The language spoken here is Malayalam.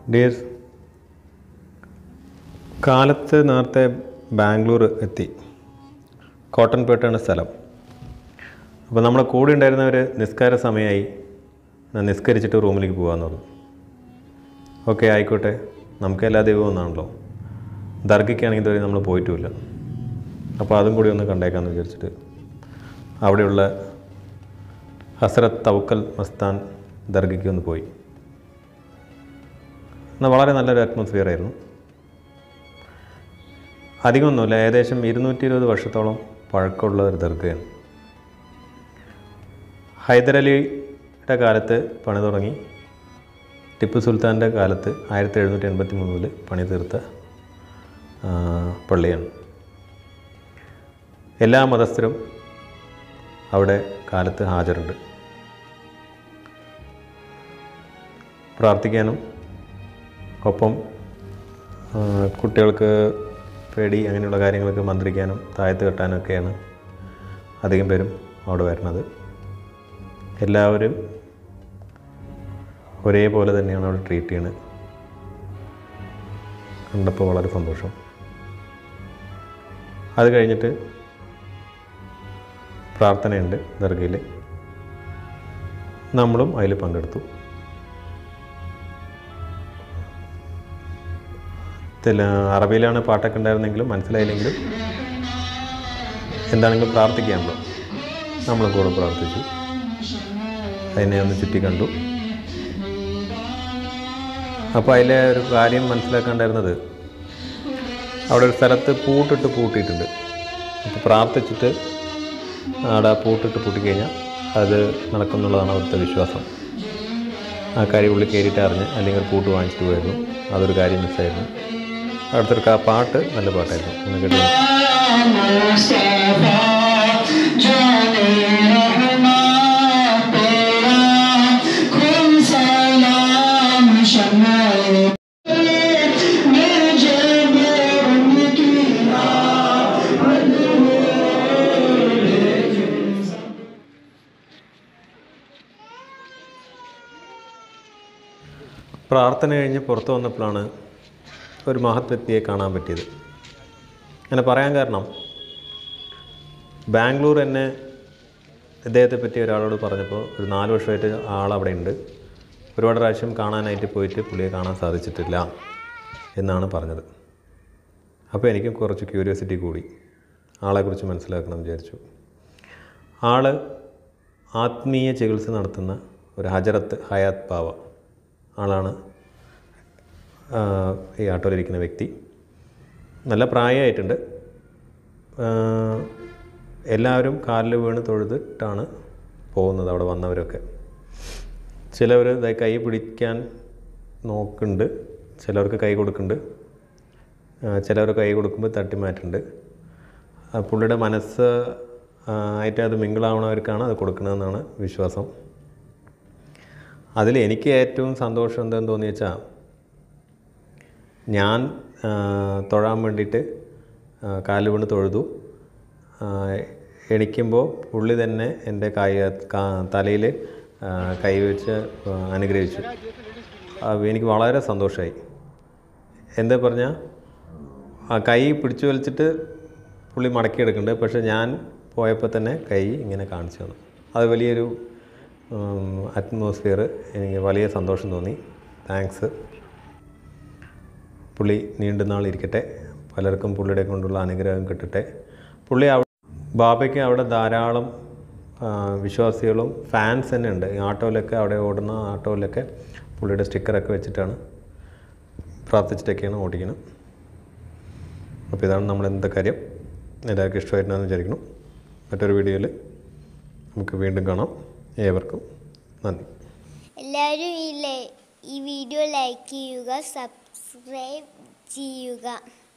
ഡിയേഴ്സ് കാലത്ത് നേരത്തെ ബാംഗ്ലൂർ എത്തി കോട്ടൺപേട്ടാണ് സ്ഥലം അപ്പോൾ നമ്മുടെ കൂടെ ഉണ്ടായിരുന്നവർ നിസ്കാര സമയമായി ഞാൻ നിസ്കരിച്ചിട്ട് റൂമിലേക്ക് പോകാമെന്ന് പറഞ്ഞു ഓക്കെ ആയിക്കോട്ടെ നമുക്ക് എല്ലാ ദൈവവും ഒന്നാണല്ലോ ദർഗയ്ക്കാണെങ്കിൽ ഇതുവരെ നമ്മൾ പോയിട്ടുമില്ല അപ്പോൾ അതും കൂടി ഒന്ന് കണ്ടേക്കാമെന്ന് വിചാരിച്ചിട്ട് അവിടെയുള്ള ഹസ്രത്ത് തവക്കൽ മസ്താൻ ദർഗയ്ക്ക് ഒന്ന് പോയി എന്നാൽ വളരെ നല്ലൊരു അറ്റ്മോസ്ഫിയർ ആയിരുന്നു അധികമൊന്നുമില്ല ഏകദേശം ഇരുന്നൂറ്റി ഇരുപത് വർഷത്തോളം പഴക്കമുള്ള ഒരു ദർഗയാണ് ഹൈദരലിയുടെ കാലത്ത് പണി തുടങ്ങി ടിപ്പു സുൽത്താൻ്റെ കാലത്ത് ആയിരത്തി എഴുന്നൂറ്റി എൺപത്തി മൂന്നിൽ പണി തീർത്ത ആ, പള്ളിയാണ് എല്ലാ മതസ്ഥരും അവിടെ കാലത്ത് ഹാജരുണ്ട് പ്രാർത്ഥിക്കാനും ഒപ്പം ആ, കുട്ടികൾക്ക് പേടി അങ്ങനെയുള്ള കാര്യങ്ങൾക്ക് മന്ത്രിക്കാനും താഴത്ത് കെട്ടാനൊക്കെയാണ് അധികം പേരും അവിടെ വരുന്നത് എല്ലാവരും ഒരേപോലെ തന്നെയാണ് അവിടെ ട്രീറ്റ് ചെയ്യുന്നത് കണ്ടപ്പോൾ വളരെ സന്തോഷം അത് കഴിഞ്ഞിട്ട് പ്രാർത്ഥനയുണ്ട് ദർഗയിൽ നമ്മളും അതിൽ പങ്കെടുത്തു ചില അറബിയിലാണ് പാട്ടൊക്കെ ഉണ്ടായിരുന്നെങ്കിലും മനസ്സിലായില്ലെങ്കിലും എന്താണെങ്കിലും പ്രാർത്ഥിക്കാമല്ലോ നമ്മളും കൂടെ പ്രാർത്ഥിച്ചു അതിനെ ഒന്ന് ചുറ്റി കണ്ടു അപ്പോൾ അതിലെ ഒരു കാര്യം മനസ്സിലാക്കാണ്ടായിരുന്നത് അവിടെ ഒരു സ്ഥലത്ത് പൂട്ടിട്ട് പൂട്ടിയിട്ടുണ്ട് അപ്പോൾ പ്രാർത്ഥിച്ചിട്ട് അവിടെ പൂട്ടിട്ട് പൂട്ടിക്കഴിഞ്ഞാൽ അത് നടക്കുന്നുള്ളതാണ് അവിടുത്തെ വിശ്വാസം ആ കാര്യം ഉള്ളിൽ കയറിയിട്ട് അറിഞ്ഞ് അല്ലെങ്കിൽ ഒരു പൂട്ട് വാങ്ങിച്ചിട്ട് പോയിരുന്നു അതൊരു കാര്യം മിസ്സായിരുന്നു അടുത്തൊരു കാ- പാട്ട് നല്ല പാട്ടായിരുന്നു ഒന്ന് കേട്ടു मुस्तफा जाने रहमत तेरा खुद सलाम शमाए मुझे उनकी പ്രാർത്ഥന കഴിഞ്ഞ് പുറത്തു വന്നപ്പോഴാണ് ഒരു മഹത് വ്യക്തിയെ കാണാൻ പറ്റിയത് അങ്ങനെ പറയാൻ കാരണം ബാംഗ്ലൂർ എന്നെ ഇദ്ദേഹത്തെ പറ്റി ഒരാളോട് പറഞ്ഞപ്പോൾ ഒരു നാല് വർഷമായിട്ട് ആളവിടെ ഉണ്ട് ഒരുപാട് പ്രാവശ്യം കാണാനായിട്ട് പോയിട്ട് പുള്ളിയെ കാണാൻ സാധിച്ചിട്ടില്ല എന്നാണ് പറഞ്ഞത് അപ്പോൾ എനിക്കും കുറച്ച് ക്യൂരിയോസിറ്റി കൂടി ആളെക്കുറിച്ച് മനസ്സിലാക്കണം എന്ന് വിചാരിച്ചു ആൾ ആത്മീയ ചികിത്സ നടത്തുന്ന ഒരു ഹജറത്ത് ഹയാത്ത് ബാവ ആളാണ് ആ, ഈ ആട്ടോയിലിരിക്കുന്ന വ്യക്തി നല്ല പ്രായമായിട്ടുണ്ട് ആ, എല്ലാവരും കാലിൽ വീണ് തൊഴുതിട്ടാണ് പോകുന്നത് അവിടെ വന്നവരൊക്കെ ചിലവർ ദേ കൈ പിടിക്കാൻ നോക്കുന്നുണ്ട് ചിലവർക്ക് കൈ കൊടുക്കുന്നുണ്ട് ആ, ചിലവർ കൈ കൊടുക്കുമ്പോൾ തട്ടി മാറ്റുന്നുണ്ട് ആ, പുള്ളിയുടെ മനസ്സ് ആ, ആയിട്ട് അത് മിങ്കിളാവണവർക്കാണ് അത് കൊടുക്കണമെന്നാണ് വിശ്വാസം അതിൽ എനിക്ക് ഏറ്റവും സന്തോഷം എന്താണെന്ന് തോന്നി വെച്ചാൽ ഞാൻ ആ, തൊഴാൻ വേണ്ടിയിട്ട് ആ, കാല് വീണ് തൊഴുതു ആ, എണിക്കുമ്പോൾ പുള്ളി തന്നെ എൻ്റെ കൈ തലയിൽ കൈവച്ച് ആ, അനുഗ്രഹിച്ചു ആ, എനിക്ക് വളരെ സന്തോഷമായി എന്താ പറഞ്ഞാൽ ആ കൈ പിടിച്ചു വലിച്ചിട്ട് പുള്ളി മടക്കിയെടുക്കുന്നുണ്ട് പക്ഷേ ഞാൻ പോയപ്പോൾ തന്നെ കൈ ഇങ്ങനെ കാണിച്ചു തന്നു അത് വലിയൊരു അറ്റ്മോസ്ഫിയർ എനിക്ക് വലിയ സന്തോഷം തോന്നി താങ്ക്സ് പുള്ളി നീണ്ടുനാൾ ഇരിക്കട്ടെ പലർക്കും പുള്ളിയുടെ കൊണ്ടുള്ള അനുഗ്രഹം കിട്ടട്ടെ പുള്ളി അവിടെ ബാബയ്ക്ക് അവിടെ ധാരാളം ആ, വിശ്വാസികളും ഫാൻസ് തന്നെ ഉണ്ട് ഈ ആട്ടോയിലൊക്കെ അവിടെ ഓടുന്ന ആട്ടോയിലൊക്കെ പുള്ളിയുടെ സ്റ്റിക്കറൊക്കെ വെച്ചിട്ടാണ് പ്രാർത്ഥിച്ചിട്ടൊക്കെയാണ് ഓടിക്കുന്നത് അപ്പോൾ ഇതാണ് നമ്മൾ എന്താ കാര്യം എല്ലാവർക്കും ഇഷ്ടമായിരുന്നെന്ന് വിചാരിക്കണം മറ്റൊരു വീഡിയോയിൽ നമുക്ക് വീണ്ടും കാണാം ഏവർക്കും നന്ദി എല്ലാവരും ഈ ലൈ- ഈ വീഡിയോ ലൈക്ക് ചെയ്യുക സബ്സ്ക്രൈബ് ചെയ്യുക